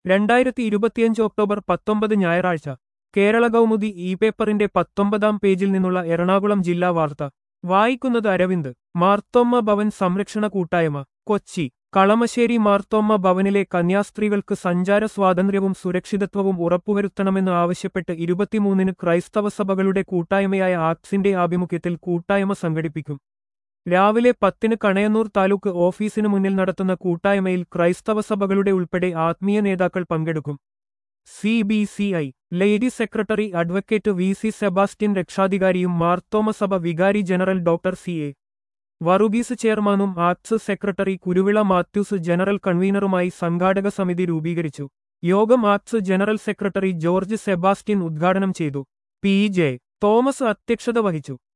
രണ്ടായിരത്തി ഇരുപത്തിയഞ്ച് ഒക്ടോബർ പത്തൊമ്പത് ഞായറാഴ്ച കേരള കൗമുദി ഇ പേപ്പറിന്റെ പത്തൊമ്പതാം പേജിൽ നിന്നുള്ള എറണാകുളം ജില്ലാ വാർത്ത വായിക്കുന്നത് അരവിന്ദ് മാർത്തോമ്മ ഭവൻ സംരക്ഷണ കൂട്ടായ്മ കൊച്ചി കളമശ്ശേരി മാർത്തോമ്മ ഭവനിലെ കന്യാസ്ത്രീകൾക്ക് സഞ്ചാര സ്വാതന്ത്ര്യവും സുരക്ഷിതത്വവും ഉറപ്പുവരുത്തണമെന്ന് ആവശ്യപ്പെട്ട് ഇരുപത്തിമൂന്നിന് ക്രൈസ്തവ സഭകളുടെ കൂട്ടായ്മയായ ആക്സിന്റെ ആഭിമുഖ്യത്തിൽ കൂട്ടായ്മ സംഘടിപ്പിക്കും രാവിലെ പത്തിന് കണയന്നൂർ താലൂക്ക് ഓഫീസിനു മുന്നിൽ നടത്തുന്ന കൂട്ടായ്മയിൽ ക്രൈസ്തവ സഭകളുടെ ഉൾപ്പെടെ ആത്മീയ നേതാക്കൾ പങ്കെടുക്കും C B C I lady secretary advocate V C Sebastian രക്ഷാധികാരിയും മാർത്തോമ സഭ വികാരി general doctor C A Varughese ചെയർമാനും ആക്സ് സെക്രട്ടറി കുരുവിള മാത്യൂസ് ജനറൽ കൺവീനറുമായി സംഘാടക സമിതി രൂപീകരിച്ചു യോഗം ആക്സ് ജനറൽ സെക്രട്ടറി ജോർജ് സെബാസ്റ്റ്യൻ ഉദ്ഘാടനം ചെയ്തു പി ജെ തോമസ് അധ്യക്ഷത വഹിച്ചു